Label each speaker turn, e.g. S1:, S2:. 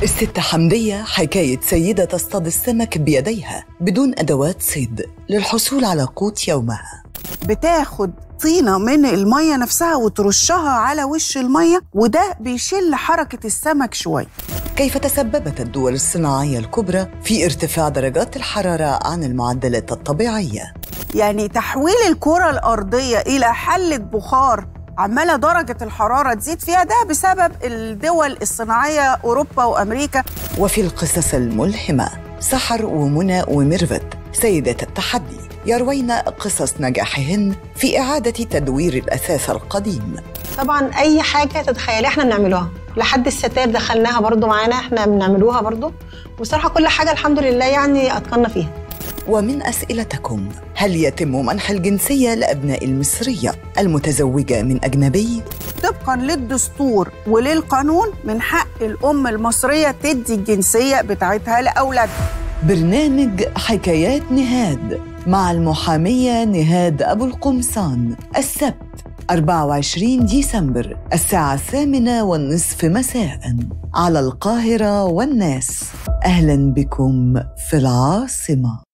S1: الست حمدية حكاية سيدة تصطاد السمك بيديها بدون أدوات صيد للحصول على قوت يومها
S2: بتاخد طينة من المية نفسها وترشها على وش المية وده بيشل حركة السمك شوية
S1: كيف تسببت الدول الصناعية الكبرى في ارتفاع درجات الحرارة عن المعدلات الطبيعية
S2: يعني تحويل الكرة الأرضية إلى حلة بخار عمالة درجة الحرارة تزيد فيها ده بسبب الدول الصناعية أوروبا وأمريكا
S1: وفي القصص الملهمة سحر ومنى وميرفت سيدات التحدي يروين قصص نجاحهن في إعادة تدوير الأثاث القديم
S3: طبعا اي حاجه تتخيليها احنا بنعملوها لحد الستائر دخلناها برضو معانا احنا بنعملوها برضو وصراحه كل حاجه الحمد لله يعني اتقنا فيها
S1: ومن أسئلتكم هل يتم منح الجنسية لأبناء المصرية المتزوجة من أجنبي؟
S2: طبقا للدستور وللقانون من حق الأم المصرية تدي الجنسية بتاعتها لأولادها
S1: برنامج حكايات نهاد مع المحامية نهاد أبو القمصان السبت 24 ديسمبر الساعة الثامنة والنصف مساء على القاهرة والناس أهلا بكم في العاصمة